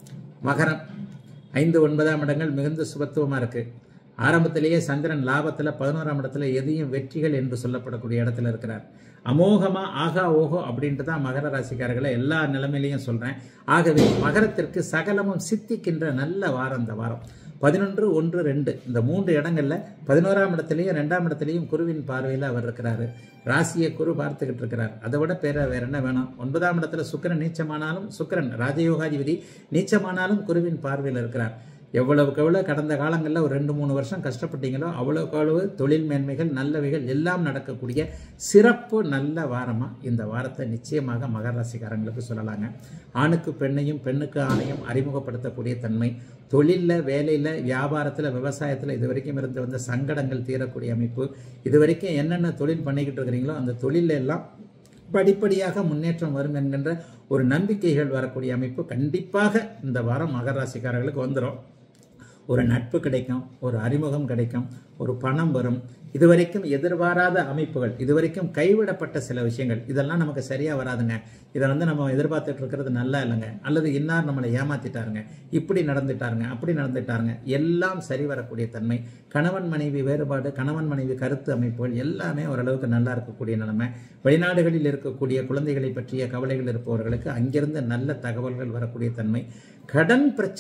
மகரம் ஐந்து ஒன்பதாம் இடங்கள் மிகுந்த சுபத்துவமா இருக்கு ஆரம்பத்திலேயே சந்திரன் லாபத்துல பதினோராம் இடத்துல எதையும் வெற்றிகள் என்று சொல்லப்படக்கூடிய இடத்துல இருக்கிறார் அமோகமா ஆகா ஓஹோ அப்படின்ட்டு தான் மகர ராசிக்காரர்களை எல்லா நிலைமையிலையும் சொல்றேன் ஆகவே மகரத்திற்கு சகலமும் சித்திக்கின்ற நல்ல வாரம் இந்த வாரம் பதினொன்று ஒன்று ரெண்டு இந்த மூன்று இடங்கள்ல பதினோராம் இடத்துலையும் ரெண்டாம் இடத்துலையும் குருவின் பார்வையில் அவர் இருக்கிறாரு ராசியை குரு பார்த்துக்கிட்டு இருக்கிறார் அதை விட பேர வேற என்ன வேணும் ஒன்பதாம் இடத்துல சுக்கிரன் நீச்சமானாலும் சுக்கிரன் ராஜயோகாதிபதி நீச்சமானாலும் குருவின் பார்வையில் இருக்கிறார் எவ்வளவுக்கு எவ்வளவு கடந்த காலங்களில் ஒரு ரெண்டு மூணு வருஷம் கஷ்டப்பட்டீங்களோ அவ்வளவுக்கு அவ்வளவு தொழில் மேன்மைகள் நல்லவைகள் எல்லாம் நடக்கக்கூடிய சிறப்பு நல்ல வாரமா இந்த வாரத்தை நிச்சயமாக மகர ராசிக்காரங்களுக்கு சொல்லலாங்க ஆணுக்கு பெண்ணையும் பெண்ணுக்கு ஆணையும் அறிமுகப்படுத்தக்கூடிய தன்மை தொழிலில் வேலையில் வியாபாரத்தில் விவசாயத்தில் இது வரைக்கும் இருந்து வந்த சங்கடங்கள் தீரக்கூடிய அமைப்பு இது வரைக்கும் என்னென்ன தொழில் பண்ணிக்கிட்டு இருக்கிறீங்களோ அந்த தொழில எல்லாம் படிப்படியாக முன்னேற்றம் வரும் என்கின்ற ஒரு நம்பிக்கைகள் வரக்கூடிய அமைப்பு கண்டிப்பாக இந்த வாரம் மகர ராசிக்காரர்களுக்கு வந்துடும் ஒரு நட்பு கிடைக்கும் ஒரு அறிமுகம் கிடைக்கும் ஒரு பணம் வரும் இதுவரைக்கும் எதிர்பாராத அமைப்புகள் இதுவரைக்கும் கைவிடப்பட்ட சில விஷயங்கள் இதெல்லாம் நமக்கு சரியா வராதுங்க இதை வந்து நம்ம எதிர்பார்த்துட்டு இருக்கிறது நல்லா இல்லைங்க அல்லது இன்னார் நம்மளை ஏமாத்திட்டாருங்க இப்படி நடந்துட்டாருங்க அப்படி நடந்துட்டாருங்க எல்லாம் சரி வரக்கூடிய தன்மை கணவன் மனைவி வேறுபாடு கணவன் மனைவி கருத்து அமைப்புகள் எல்லாமே ஓரளவுக்கு நல்லா இருக்கக்கூடிய நிலைமை வெளிநாடுகளில் இருக்கக்கூடிய குழந்தைகளை பற்றிய கவலைகள் இருப்பவர்களுக்கு அங்கிருந்து நல்ல தகவல்கள் வரக்கூடிய தன்மை கடன் பிரச்சனை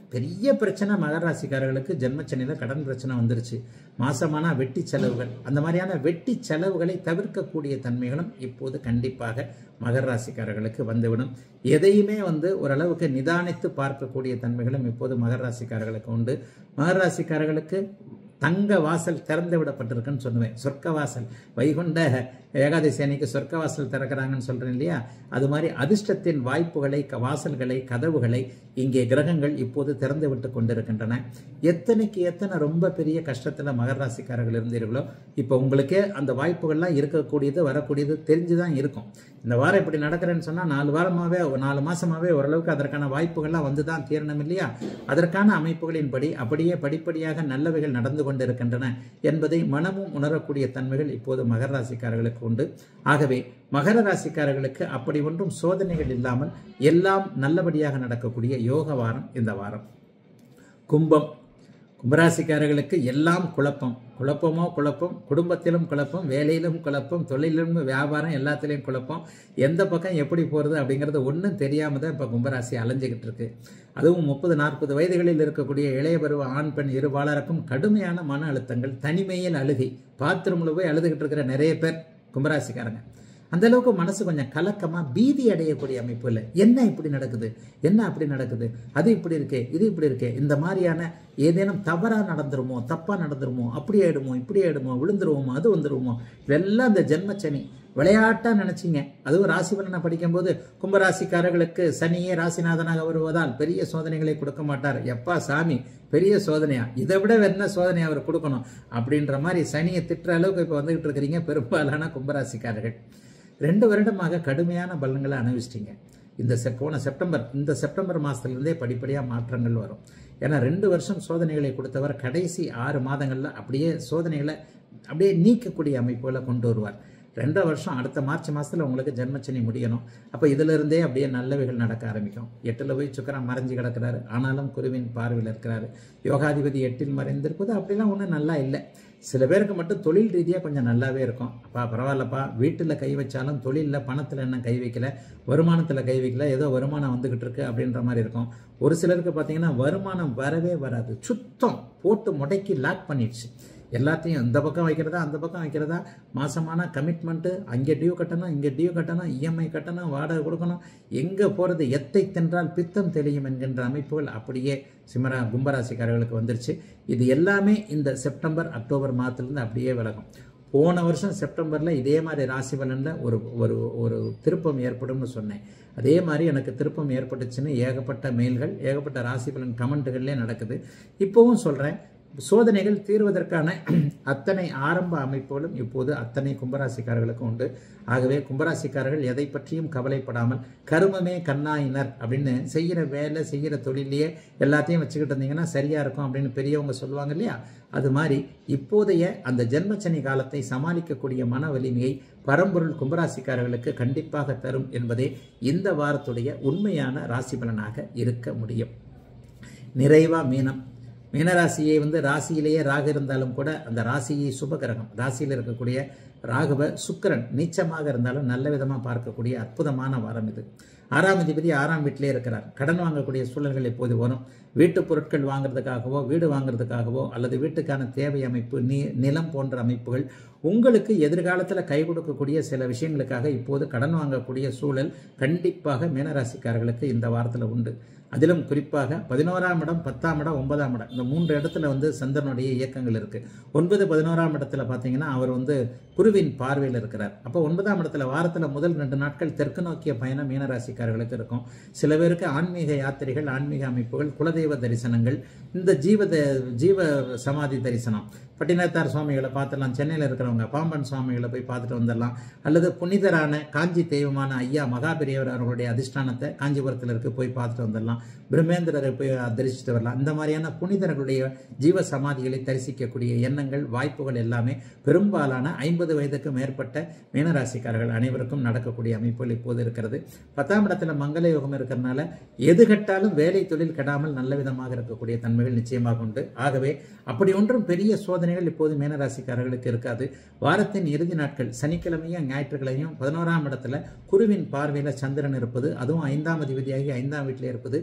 பெரிய பிரச்சனை மகர ராசிக்காரர்களுக்கு ஜென்மச்சனியில் கடன் பிரச்சனை வந்துருச்சு மாசமானா வெட்டி செலவுகள் அந்த மாதிரியான வெட்டி செலவுகளை தவிர்க்கக்கூடிய தன்மைகளும் இப்போது கண்டிப்பாக மகர ராசிக்காரர்களுக்கு வந்துவிடும் எதையுமே வந்து ஓரளவுக்கு நிதானித்து பார்க்கக்கூடிய தன்மைகளும் இப்போது மகர ராசிக்காரர்களுக்கு உண்டு மகர ராசிக்காரர்களுக்கு தங்க வாசல் திறந்து விடப்பட்டிருக்குன்னு சொல்லுவேன் சொர்க்க வாசல் வைகுண்ட ஏகாதசி அன்னைக்கு சொர்க்க வாசல் திறக்கிறாங்கன்னு சொல்றேன் இல்லையா அது மாதிரி அதிர்ஷ்டத்தின் வாய்ப்புகளை க- வாசல்களை கதவுகளை இங்கே கிரகங்கள் இப்போது திறந்து விட்டு கொண்டிருக்கின்றன எத்தனைக்கு எத்தனை ரொம்ப பெரிய கஷ்டத்துல மகர ராசிக்காரர்கள் இருந்தீர்களோ இப்போ உங்களுக்கே அந்த வாய்ப்புகள்லாம் இருக்கக்கூடியது வரக்கூடியது தெரிஞ்சுதான் இருக்கும் இந்த வாரம் இப்படி நடக்கிறேன்னு சொன்னா நாலு வாரமாவே நாலு மாசமாவே ஓரளவுக்கு அதற்கான வாய்ப்புகள்லாம் வந்து தான் தீரணும் இல்லையா அதற்கான அமைப்புகளின்படி அப்படியே படிப்படியாக நல்லவைகள் நடந்து கொண்டிருக்கின்றன என்பதை மனமும் உணரக்கூடிய தன்மைகள் இப்போது மகர ராசிக்காரர்களுக்கு உண்டு ஆகவே மகர ராசிக்காரர்களுக்கு அப்படி ஒன்றும் சோதனைகள் இல்லாமல் எல்லாம் நல்லபடியாக நடக்கக்கூடிய யோக வாரம் இந்த வாரம் கும்பம் கும்பராசிக்காரர்களுக்கு எல்லாம் குழப்பம் குழப்பமோ குழப்பம் குடும்பத்திலும் குழப்பம் வேலையிலும் குழப்பம் தொழிலும் வியாபாரம் எல்லாத்துலேயும் குழப்பம் எந்த பக்கம் எப்படி போகிறது அப்படிங்கிறது ஒன்றும் தெரியாம தான் இப்போ கும்பராசி அலைஞ்சிக்கிட்டு இருக்கு அதுவும் முப்பது நாற்பது வயதுகளில் இருக்கக்கூடிய இளைய பருவ ஆண் பெண் இருபாலருக்கும் கடுமையான மன அழுத்தங்கள் தனிமையில் அழுகை பாத்ரூமில் போய் அழுதுகிட்டு இருக்கிற நிறைய பேர் கும்பராசிக்காரங்க அந்த அளவுக்கு மனசு கொஞ்சம் கலக்கமா பீதி அடையக்கூடிய அமைப்பு இல்லை என்ன இப்படி நடக்குது என்ன அப்படி நடக்குது அது இப்படி இருக்கே இது இப்படி இருக்கே இந்த மாதிரியான ஏதேனும் தவறா நடந்துருமோ தப்பா நடந்துருமோ அப்படி ஆயிடுமோ இப்படி ஆயிடுமோ விழுந்துருவோமோ அது வந்துருவோமோ இதெல்லாம் இந்த ஜென்மச்சனி விளையாட்டா நினைச்சீங்க அதுவும் ராசி பலனை படிக்கும்போது கும்பராசிக்காரர்களுக்கு சனியே ராசிநாதனாக வருவதால் பெரிய சோதனைகளை கொடுக்க மாட்டார் எப்பா சாமி பெரிய சோதனையா இதை விட என்ன சோதனை அவர் கொடுக்கணும் அப்படின்ற மாதிரி சனியை திட்டுற அளவுக்கு இப்போ வந்துகிட்டு இருக்கிறீங்க பெரும்பாலான கும்பராசிக்காரர்கள் ரெண்டு வருடமாக கடுமையான பலன்களை அனுபவிச்சிட்டீங்க இந்த செப் போன செப்டம்பர் இந்த செப்டம்பர் மாதத்துலேருந்தே படிப்படியாக மாற்றங்கள் வரும் ஏன்னா ரெண்டு வருஷம் சோதனைகளை கொடுத்தவர் கடைசி ஆறு மாதங்களில் அப்படியே சோதனைகளை அப்படியே நீக்கக்கூடிய அமைப்புகளை கொண்டு வருவார் ரெண்டரை வருஷம் அடுத்த மார்ச் மாதத்தில் உங்களுக்கு ஜென்மச்சனி முடியணும் அப்போ இதிலிருந்தே அப்படியே நல்லவைகள் நடக்க ஆரம்பிக்கும் எட்டில் போய் சுக்கரன் மறைஞ்சு கிடக்கிறாரு ஆனாலும் குருவின் பார்வையில் இருக்கிறாரு யோகாதிபதி எட்டில் மறைந்திருப்பது அப்படிலாம் ஒன்றும் நல்லா இல்லை சில பேருக்கு மட்டும் தொழில் ரீதியாக கொஞ்சம் நல்லாவே இருக்கும் அப்பா பரவாயில்லப்பா வீட்டில் கை வச்சாலும் தொழிலில் பணத்தில் என்ன கை வைக்கல வருமானத்தில் கை வைக்கல ஏதோ வருமானம் வந்துகிட்டு இருக்கு அப்படின்ற மாதிரி இருக்கும் ஒரு சிலருக்கு பார்த்தீங்கன்னா வருமானம் வரவே வராது சுத்தம் போட்டு முடக்கி லாக் பண்ணிடுச்சு எல்லாத்தையும் இந்த பக்கம் வைக்கிறதா அந்த பக்கம் வைக்கிறதா மாசமான கமிட்மெண்ட்டு அங்கே டியூ கட்டணும் இங்கே டியூ கட்டணும் இஎம்ஐ கட்டணும் வாடகை கொடுக்கணும் எங்கே போகிறது எத்தை தின்றால் பித்தம் தெளியும் என்கின்ற அமைப்புகள் அப்படியே சிம்மரா கும்பராசிக்காரர்களுக்கு வந்துருச்சு இது எல்லாமே இந்த செப்டம்பர் அக்டோபர் மாதத்துலேருந்து அப்படியே விலகும் போன வருஷம் செப்டம்பரில் இதே மாதிரி ராசி பலனில் ஒரு ஒரு ஒரு திருப்பம் ஏற்படும்னு சொன்னேன் அதே மாதிரி எனக்கு திருப்பம் ஏற்பட்டுச்சுன்னு ஏகப்பட்ட மெயில்கள் ஏகப்பட்ட ராசி பலன் கமெண்ட்டுகள்லேயே நடக்குது இப்போவும் சொல்கிறேன் சோதனைகள் தீர்வதற்கான அத்தனை ஆரம்ப அமைப்புகளும் இப்போது அத்தனை கும்பராசிக்காரர்களுக்கு உண்டு ஆகவே கும்பராசிக்காரர்கள் எதை பற்றியும் கவலைப்படாமல் கருமமே கண்ணாயினர் அப்படின்னு செய்கிற வேலை செய்கிற தொழிலையே எல்லாத்தையும் வச்சுக்கிட்டு இருந்தீங்கன்னா சரியா இருக்கும் அப்படின்னு பெரியவங்க சொல்லுவாங்க இல்லையா அது மாதிரி இப்போதைய அந்த ஜென்மச்சனி காலத்தை சமாளிக்கக்கூடிய மன வலிமையை பரம்பொருள் கும்பராசிக்காரர்களுக்கு கண்டிப்பாக தரும் என்பதே இந்த வாரத்துடைய உண்மையான ராசி பலனாக இருக்க முடியும் நிறைவா மீனம் மீனராசியை வந்து ராசியிலேயே ராகு இருந்தாலும் கூட அந்த ராசியை சுபகிரகம் ராசியில் இருக்கக்கூடிய ராகுவ சுக்கிரன் நீச்சமாக இருந்தாலும் நல்ல விதமாக பார்க்கக்கூடிய அற்புதமான வாரம் இது ஆறாம் அதிபதி ஆறாம் வீட்டிலே இருக்கிறார் கடன் வாங்கக்கூடிய சூழல்கள் இப்போது வரும் வீட்டு பொருட்கள் வாங்குறதுக்காகவோ வீடு வாங்குறதுக்காகவோ அல்லது வீட்டுக்கான தேவை அமைப்பு நீ நிலம் போன்ற அமைப்புகள் உங்களுக்கு எதிர்காலத்தில் கை கொடுக்கக்கூடிய சில விஷயங்களுக்காக இப்போது கடன் வாங்கக்கூடிய சூழல் கண்டிப்பாக மீனராசிக்காரர்களுக்கு இந்த வாரத்தில் உண்டு அதிலும் குறிப்பாக பதினோராம் இடம் பத்தாம் இடம் ஒன்பதாம் இடம் இந்த மூன்று இடத்துல வந்து சந்திரனுடைய இயக்கங்கள் இருக்கு ஒன்பது பதினோராம் இடத்துல பார்த்தீங்கன்னா அவர் வந்து குருவின் பார்வையில் இருக்கிறார் அப்போ ஒன்பதாம் இடத்துல வாரத்தில் முதல் ரெண்டு நாட்கள் தெற்கு நோக்கிய பயணம் மீனராசிக்காரர்களுக்கு இருக்கும் சில பேருக்கு ஆன்மீக யாத்திரைகள் ஆன்மீக அமைப்புகள் குலதெய்வ தரிசனங்கள் இந்த ஜீவ த- ஜீவ சமாதி தரிசனம் பட்டினத்தார் சுவாமிகளை பார்த்துடலாம் சென்னையில் இருக்கிறவங்க பாம்பன் சுவாமிகளை போய் பார்த்துட்டு வந்துடலாம் அல்லது புனிதரான காஞ்சி தெய்வமான ஐயா மகாபெரியவர் அவர்களுடைய அதிஷ்டானத்தை காஞ்சிபுரத்தில் இருக்கு போய் பார்த்துட்டு வந்துடலாம் பிரம்மேந்திரரை போய் தரிசிச்சுட்டு வரலாம் இந்த மாதிரியான புனிதர்களுடைய ஜீவ சமாதிகளை தரிசிக்கக்கூடிய எண்ணங்கள் வாய்ப்புகள் எல்லாமே பெரும்பாலான ஐம்பது வயதுக்கு மேற்பட்ட மீனராசிக்காரர்கள் அனைவருக்கும் நடக்கக்கூடிய அமைப்புகள் இப்போது இருக்கிறது பத்தாம் இடத்துல மங்கள யோகம் இருக்கிறதுனால எது கட்டாலும் வேலை தொழில் கெடாமல் நல்ல விதமாக இருக்கக்கூடிய தன்மைகள் நிச்சயமாக உண்டு ஆகவே அப்படி ஒன்றும் பெரிய சோதனைகள் இப்போது மீனராசிக்காரர்களுக்கு இருக்காது வாரத்தின் இறுதி நாட்கள் சனிக்கிழமையும் ஞாயிற்றுக்கிழமையும் பதினோராம் இடத்துல குருவின் பார்வையில சந்திரன் இருப்பது அதுவும் ஐந்தாம் அதிபதியாகி ஐந்தாம் வீட்டில் இருப்பது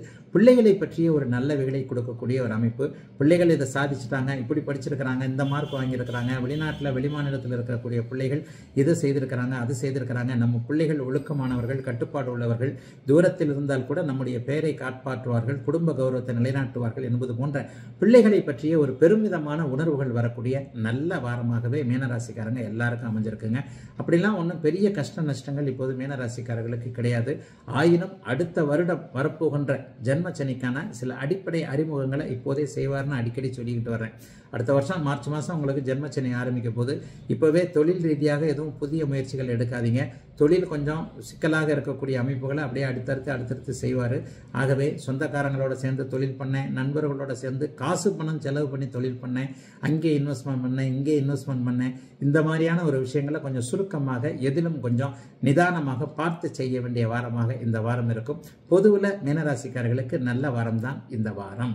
பிள்ளைகளை பற்றிய ஒரு நல்ல வேலை கொடுக்கக்கூடிய ஒரு அமைப்பு பிள்ளைகள் இதை சாதிச்சுட்டாங்க இப்படி படிச்சிருக்கிறாங்க இந்த மார்க் வாங்கியிருக்கிறாங்க வெளிநாட்டில் வெளிமாநிலத்தில் இருக்கக்கூடிய பிள்ளைகள் இதை செய்திருக்கிறாங்க அது செய்திருக்கிறாங்க நம்ம பிள்ளைகள் ஒழுக்கமானவர்கள் கட்டுப்பாடு உள்ளவர்கள் தூரத்தில் இருந்தால் கூட நம்முடைய பெயரை காப்பாற்றுவார்கள் குடும்ப கௌரவத்தை நிலைநாட்டுவார்கள் என்பது போன்ற பிள்ளைகளை பற்றிய ஒரு பெருமிதமான உணர்வுகள் வரக்கூடிய நல்ல வாரமாகவே மீனராசிக்காரங்க எல்லாருக்கும் அமைஞ்சிருக்குங்க அப்படிலாம் ஒன்றும் பெரிய கஷ்ட நஷ்டங்கள் இப்போது மீனராசிக்காரர்களுக்கு கிடையாது ஆயினும் அடுத்த வருடம் வரப்போகின்ற ஜென்மச்சனிக்கான சில அடிப்படை அறிமுகங்களை இப்போதே செய்வார்னு அடிக்கடி சொல்லிக்கிட்டு வர்றேன் அடுத்த வருஷம் மார்ச் மாதம் உங்களுக்கு ஜென்மச்சனி ஆரம்பிக்க போது இப்போவே தொழில் ரீதியாக எதுவும் புதிய முயற்சிகள் எடுக்காதீங்க தொழில் கொஞ்சம் சிக்கலாக இருக்கக்கூடிய அமைப்புகளை அப்படியே அடுத்தடுத்து அடுத்தடுத்து செய்வார் ஆகவே சொந்தக்காரங்களோட சேர்ந்து தொழில் பண்ணேன் நண்பர்களோட சேர்ந்து காசு பணம் செலவு பண்ணி தொழில் பண்ணேன் அங்கே இன்வெஸ்ட்மெண்ட் பண்ணேன் இங்கே இன்வெஸ்ட்மெண்ட் பண்ணேன் இந்த மாதிரியான ஒரு விஷயங்களை கொஞ்சம் சுருக்கமாக எதிலும் கொஞ்சம் நிதானமாக பார்த்து செய்ய வேண்டிய வாரமாக இந்த வாரம் இருக்கும் பொதுவில் மீனராசிக்காரர்களுக்கு நல்ல வாரம் தான் இந்த வாரம்